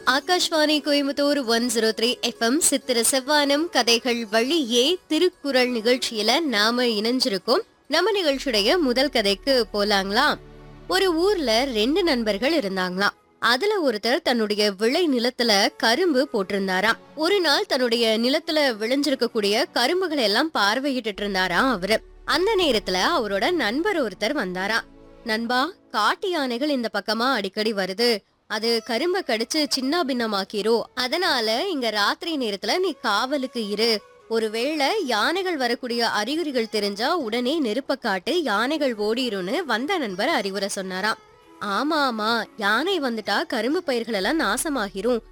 Akashvani Coimbatore one zero three FM சித்திர செவ்வானம் கதைகள் வழியே திருக்குறள் நிகழ்ச்சியில நாம இணைஞ்சிருக்கோம் நம்ம நிகழ்ச்சியுடைய முதல் கதைக்கு போலாங்களாம் ஒரு ஊர்ல ரெண்டு நண்பர்கள் இருந்தாங்களாம் அதுல ஒருத்தர் தன்னுடைய விளை நிலத்துல கரும்பு போட்டிருந்தாராம் ஒரு நாள் தன்னுடைய நிலத்துல விளைஞ்சிருக்கக்கூடிய கரும்புகளை எல்லாம் பார்வையிட்டு இருந்தாராம் அவரு அந்த நேரத்துல அவரோட நண்பர் ஒருத்தர் வந்தாராம் நண்பா காட்டு யானைகள் இந்த பக்கமா அடிக்கடி வருது அது கரும்ப கடிச்சு சின்ன பின்னமாக்கிரோ அதனால இங்க ராத்திரி நேரத்துல நீ காவலுக்கு இரு ஒருவேளை யானைகள் வரக்கூடிய அறிகுறிகள் தெரிஞ்சா உடனே நெருப்ப காட்டு யானைகள் ஓடிரும்னு வந்த நண்பர் அறிவுரை சொன்னாராம் ஆமா ஆமா யானை வந்துட்டா கரும்பு பயிர்கள் எல்லாம் நாசமாகிரும்